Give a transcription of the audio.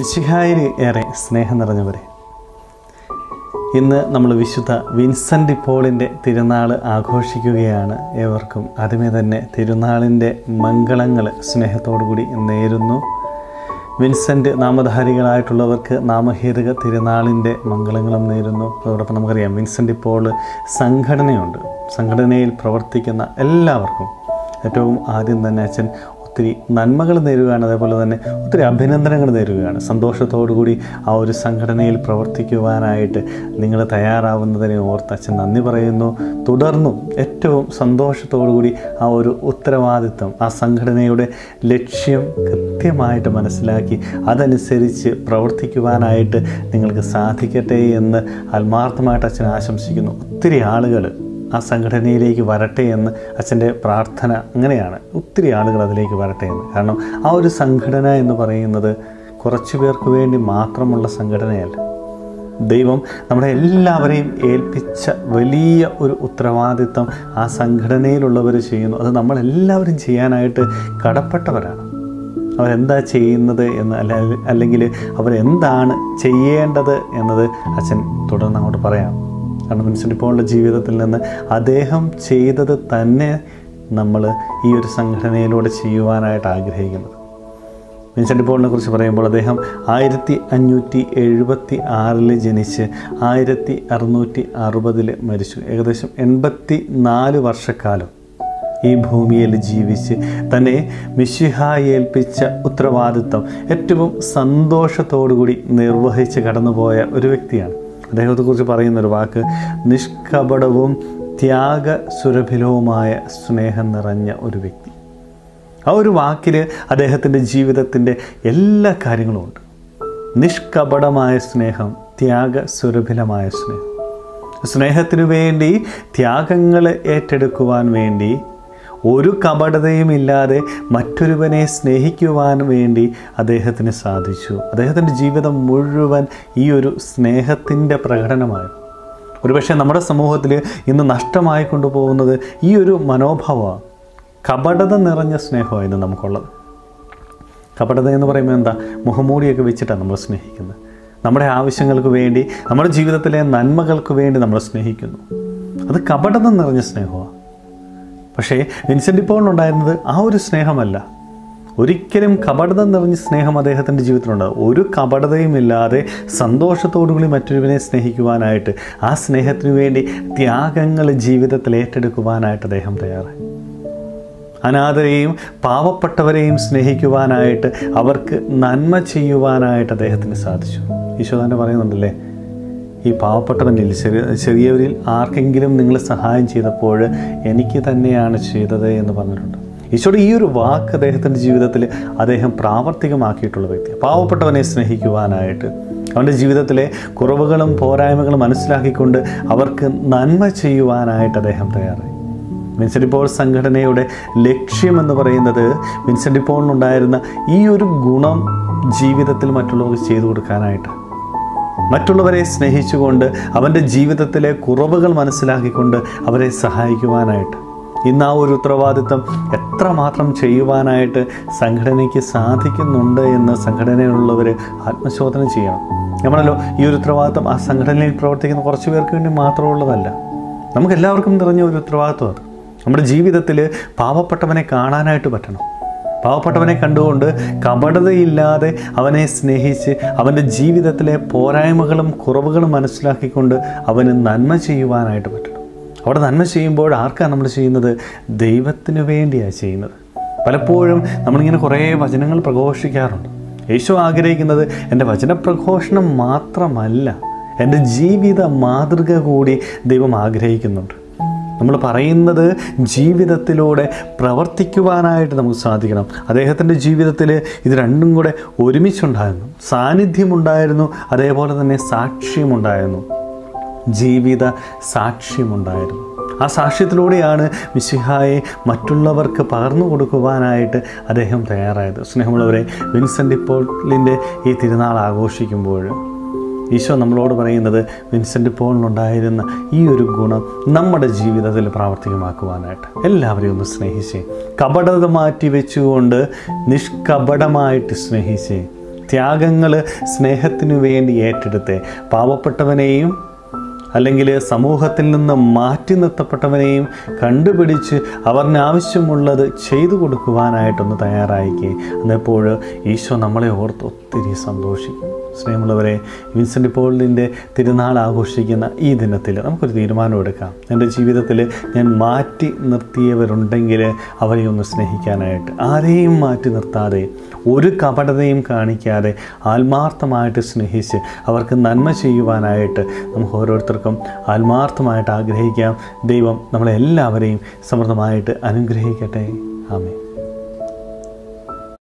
മിശിഹായിൽ ഏറെ സ്നേഹം നിറഞ്ഞവരെ ഇന്ന് നമ്മൾ വിശുദ്ധ വിൻസെൻ്റ് പോളിൻ്റെ തിരുനാൾ ആഘോഷിക്കുകയാണ് ഏവർക്കും ആദ്യമേ തന്നെ തിരുനാളിൻ്റെ മംഗളങ്ങൾ സ്നേഹത്തോടു കൂടി നേരുന്നു വിൻസെൻ്റ് നാമധാരികളായിട്ടുള്ളവർക്ക് നാമഹേതുക തിരുനാളിൻ്റെ മംഗളങ്ങളും നേരുന്നു അതോടൊപ്പം നമുക്കറിയാം വിൻസെൻ്റ് ഇപ്പോൾ സംഘടനയുണ്ട് സംഘടനയിൽ പ്രവർത്തിക്കുന്ന എല്ലാവർക്കും ഏറ്റവും ആദ്യം തന്നെ അച്ഛൻ ഒത്തിരി നന്മകൾ നേരുകയാണ് അതേപോലെ തന്നെ ഒത്തിരി അഭിനന്ദനങ്ങൾ നേരുകയാണ് സന്തോഷത്തോടു കൂടി ആ ഒരു സംഘടനയിൽ പ്രവർത്തിക്കുവാനായിട്ട് നിങ്ങൾ തയ്യാറാവുന്നതിനെ ഓർത്ത് അച്ഛൻ നന്ദി പറയുന്നു തുടർന്നും ഏറ്റവും സന്തോഷത്തോടു കൂടി ആ ഒരു ഉത്തരവാദിത്വം ആ സംഘടനയുടെ ലക്ഷ്യം കൃത്യമായിട്ട് മനസ്സിലാക്കി അതനുസരിച്ച് പ്രവർത്തിക്കുവാനായിട്ട് നിങ്ങൾക്ക് സാധിക്കട്ടെ എന്ന് ആത്മാർത്ഥമായിട്ട് അച്ഛൻ ആശംസിക്കുന്നു ഒത്തിരി ആളുകൾ ആ സംഘടനയിലേക്ക് വരട്ടെ എന്ന് അച്ഛൻ്റെ പ്രാർത്ഥന അങ്ങനെയാണ് ഒത്തിരി ആളുകൾ അതിലേക്ക് വരട്ടെ എന്ന് കാരണം ആ ഒരു സംഘടന എന്ന് പറയുന്നത് കുറച്ചു പേർക്ക് വേണ്ടി മാത്രമുള്ള സംഘടനയല്ല ദൈവം നമ്മുടെ എല്ലാവരെയും ഏൽപ്പിച്ച വലിയ ഒരു ഉത്തരവാദിത്തം ആ സംഘടനയിലുള്ളവർ ചെയ്യുന്നു അത് നമ്മളെല്ലാവരും ചെയ്യാനായിട്ട് കടപ്പെട്ടവരാണ് അവരെന്താ ചെയ്യുന്നത് എന്ന് അല്ല അല്ലെങ്കിൽ അവരെന്താണ് ചെയ്യേണ്ടത് എന്നത് അച്ഛൻ തുടർന്ന് അങ്ങോട്ട് പറയാം കാരണം വിൻസെൻ്റ് പോളിൻ്റെ ജീവിതത്തിൽ നിന്ന് അദ്ദേഹം ചെയ്തത് തന്നെ നമ്മൾ ഈ ഒരു സംഘടനയിലൂടെ ചെയ്യുവാനായിട്ട് ആഗ്രഹിക്കുന്നത് വിൻസെൻ്റ് പോളിനെ കുറിച്ച് പറയുമ്പോൾ അദ്ദേഹം ആയിരത്തി അഞ്ഞൂറ്റി എഴുപത്തി ആറിൽ ജനിച്ച് ആയിരത്തി അറുന്നൂറ്റി അറുപതിൽ മരിച്ചു ഏകദേശം എൺപത്തി നാല് വർഷക്കാലം ഈ ഭൂമിയിൽ ജീവിച്ച് തന്നെ മിശിഹായി ഏൽപ്പിച്ച ഉത്തരവാദിത്വം ഏറ്റവും സന്തോഷത്തോടുകൂടി നിർവഹിച്ച് കടന്നുപോയ ഒരു വ്യക്തിയാണ് അദ്ദേഹത്തെക്കുറിച്ച് പറയുന്ന ഒരു വാക്ക് നിഷ്കപടവും ത്യാഗ സുരഭിലവുമായ സ്നേഹം നിറഞ്ഞ ഒരു വ്യക്തി ആ ഒരു വാക്കിൽ അദ്ദേഹത്തിൻ്റെ ജീവിതത്തിൻ്റെ എല്ലാ കാര്യങ്ങളും ഉണ്ട് നിഷ്കപടമായ സ്നേഹം ത്യാഗ സുരഭിലമായ സ്നേഹം സ്നേഹത്തിനു വേണ്ടി ത്യാഗങ്ങൾ ഏറ്റെടുക്കുവാൻ വേണ്ടി ഒരു കപടതയും ഇല്ലാതെ മറ്റൊരുവനെ സ്നേഹിക്കുവാൻ വേണ്ടി അദ്ദേഹത്തിന് സാധിച്ചു അദ്ദേഹത്തിൻ്റെ ജീവിതം മുഴുവൻ ഈ ഒരു സ്നേഹത്തിൻ്റെ പ്രകടനമായിരുന്നു ഒരുപക്ഷെ നമ്മുടെ സമൂഹത്തിൽ ഇന്ന് നഷ്ടമായി കൊണ്ടുപോകുന്നത് ഈ ഒരു മനോഭാവമാണ് കപടത നിറഞ്ഞ സ്നേഹമായിരുന്നു നമുക്കുള്ളത് കപടത എന്ന് പറയുമ്പോൾ എന്താ മുഖമൂടിയൊക്കെ വെച്ചിട്ടാണ് നമ്മൾ സ്നേഹിക്കുന്നത് നമ്മുടെ ആവശ്യങ്ങൾക്ക് വേണ്ടി നമ്മുടെ ജീവിതത്തിലെ നന്മകൾക്ക് വേണ്ടി നമ്മൾ സ്നേഹിക്കുന്നു അത് കപടത നിറഞ്ഞ സ്നേഹമാണ് പക്ഷേ വിൻസെൻ്റ് പോളിനുണ്ടായിരുന്നത് ആ ഒരു സ്നേഹമല്ല ഒരിക്കലും കപടത നിറഞ്ഞ സ്നേഹം അദ്ദേഹത്തിൻ്റെ ജീവിതത്തിലുണ്ട് ഒരു കപടതയും ഇല്ലാതെ സന്തോഷത്തോടുകൂടി മറ്റൊരുവനെ സ്നേഹിക്കുവാനായിട്ട് ആ സ്നേഹത്തിനു വേണ്ടി ത്യാഗങ്ങൾ ജീവിതത്തിൽ ഏറ്റെടുക്കുവാനായിട്ട് അദ്ദേഹം തയ്യാറായി അനാഥരെയും പാവപ്പെട്ടവരെയും സ്നേഹിക്കുവാനായിട്ട് അവർക്ക് നന്മ ചെയ്യുവാനായിട്ട് അദ്ദേഹത്തിന് സാധിച്ചു ഈശോ തന്നെ പറയുന്നുണ്ടല്ലേ ഈ പാവപ്പെട്ടവനിൽ ചെറിയ ചെറിയവരിൽ ആർക്കെങ്കിലും നിങ്ങൾ സഹായം ചെയ്തപ്പോൾ എനിക്ക് തന്നെയാണ് ചെയ്തത് എന്ന് പറഞ്ഞിട്ടുണ്ട് ഈശോയുടെ ഈ ഒരു വാക്ക് അദ്ദേഹത്തിൻ്റെ ജീവിതത്തിൽ അദ്ദേഹം പ്രാവർത്തികമാക്കിയിട്ടുള്ള വ്യക്തി പാവപ്പെട്ടവനെ സ്നേഹിക്കുവാനായിട്ട് അവൻ്റെ ജീവിതത്തിലെ കുറവുകളും പോരായ്മകളും മനസ്സിലാക്കിക്കൊണ്ട് അവർക്ക് നന്മ ചെയ്യുവാനായിട്ട് അദ്ദേഹം തയ്യാറായി വിൻസെൻ്റ് പോൾ സംഘടനയുടെ ലക്ഷ്യമെന്ന് പറയുന്നത് വിൻസെൻ്റ് പോളിനുണ്ടായിരുന്ന ഈ ഒരു ഗുണം ജീവിതത്തിൽ മറ്റുള്ളവർക്ക് ചെയ്തു കൊടുക്കാനായിട്ട് മറ്റുള്ളവരെ സ്നേഹിച്ചുകൊണ്ട് അവൻ്റെ ജീവിതത്തിലെ കുറവുകൾ മനസ്സിലാക്കിക്കൊണ്ട് അവരെ സഹായിക്കുവാനായിട്ട് ഇന്ന് ആ ഒരു ഉത്തരവാദിത്വം എത്രമാത്രം ചെയ്യുവാനായിട്ട് സംഘടനയ്ക്ക് സാധിക്കുന്നുണ്ട് എന്ന് സംഘടനയിലുള്ളവർ ആത്മശോധന ചെയ്യണം നമ്മളല്ലോ ഈ ഒരു ഉത്തരവാദിത്വം ആ സംഘടനയിൽ പ്രവർത്തിക്കുന്ന കുറച്ച് പേർക്ക് വേണ്ടി മാത്രമുള്ളതല്ല നമുക്ക് എല്ലാവർക്കും നിറഞ്ഞ ഒരു ഉത്തരവാദിത്വം അത് നമ്മുടെ ജീവിതത്തിൽ പാവപ്പെട്ടവനെ കാണാനായിട്ട് പറ്റണം പാവപ്പെട്ടവനെ കണ്ടുകൊണ്ട് കപടതയില്ലാതെ അവനെ സ്നേഹിച്ച് അവൻ്റെ ജീവിതത്തിലെ പോരായ്മകളും കുറവുകളും മനസ്സിലാക്കിക്കൊണ്ട് അവന് നന്മ ചെയ്യുവാനായിട്ട് പറ്റണം അവിടെ നന്മ ചെയ്യുമ്പോൾ ആർക്കാണ് നമ്മൾ ചെയ്യുന്നത് ദൈവത്തിന് വേണ്ടിയാണ് ചെയ്യുന്നത് പലപ്പോഴും നമ്മളിങ്ങനെ കുറേ വചനങ്ങൾ പ്രഘോഷിക്കാറുണ്ട് യേശു ആഗ്രഹിക്കുന്നത് എൻ്റെ വചനപ്രഘോഷണം മാത്രമല്ല എൻ്റെ ജീവിത മാതൃക കൂടി ദൈവം ആഗ്രഹിക്കുന്നുണ്ട് നമ്മൾ പറയുന്നത് ജീവിതത്തിലൂടെ പ്രവർത്തിക്കുവാനായിട്ട് നമുക്ക് സാധിക്കണം അദ്ദേഹത്തിൻ്റെ ജീവിതത്തിൽ ഇത് രണ്ടും കൂടെ ഒരുമിച്ചുണ്ടായിരുന്നു സാന്നിധ്യമുണ്ടായിരുന്നു അതേപോലെ തന്നെ സാക്ഷ്യമുണ്ടായിരുന്നു ജീവിത സാക്ഷ്യമുണ്ടായിരുന്നു ആ സാക്ഷ്യത്തിലൂടെയാണ് മിശിഹായെ മറ്റുള്ളവർക്ക് പകർന്നു കൊടുക്കുവാനായിട്ട് അദ്ദേഹം തയ്യാറായത് സ്നേഹമുള്ളവരെ വിൻസെൻ്റ് പോളിൻ്റെ ഈ തിരുനാൾ ആഘോഷിക്കുമ്പോൾ ഈശോ നമ്മളോട് പറയുന്നത് വിൻസെൻ്റ് പോളിനുണ്ടായിരുന്ന ഈ ഒരു ഗുണം നമ്മുടെ ജീവിതത്തിൽ പ്രാവർത്തികമാക്കുവാനായിട്ട് എല്ലാവരെയും ഒന്ന് സ്നേഹിച്ചേ കപടത മാറ്റി വെച്ചുകൊണ്ട് നിഷ്കപടമായിട്ട് സ്നേഹിച്ചേ ത്യാഗങ്ങൾ സ്നേഹത്തിനു വേണ്ടി ഏറ്റെടുത്ത് പാവപ്പെട്ടവനെയും അല്ലെങ്കിൽ സമൂഹത്തിൽ നിന്ന് മാറ്റി നിർത്തപ്പെട്ടവനെയും കണ്ടുപിടിച്ച് അവരിന് ആവശ്യമുള്ളത് ചെയ്തു കൊടുക്കുവാനായിട്ടൊന്ന് തയ്യാറായിക്കേ അന്നെപ്പോൾ ഈശോ നമ്മളെ ഓർത്ത് ഒത്തിരി സന്തോഷിക്കും സ്നേഹമുള്ളവരെ വിൻസെൻ്റ് പോളിൻ്റെ തിരുനാൾ ആഘോഷിക്കുന്ന ഈ ദിനത്തിൽ നമുക്കൊരു തീരുമാനമെടുക്കാം എൻ്റെ ജീവിതത്തിൽ ഞാൻ മാറ്റി നിർത്തിയവരുണ്ടെങ്കിൽ അവരെ ഒന്ന് സ്നേഹിക്കാനായിട്ട് ആരെയും മാറ്റി നിർത്താതെ ഒരു കപടതയും കാണിക്കാതെ ആത്മാർത്ഥമായിട്ട് സ്നേഹിച്ച് അവർക്ക് നന്മ ചെയ്യുവാനായിട്ട് നമുക്ക് ഓരോരുത്തർക്കും ആത്മാർത്ഥമായിട്ട് ആഗ്രഹിക്കാം ദൈവം നമ്മളെല്ലാവരെയും സമൃദ്ധമായിട്ട് അനുഗ്രഹിക്കട്ടെ ആമേ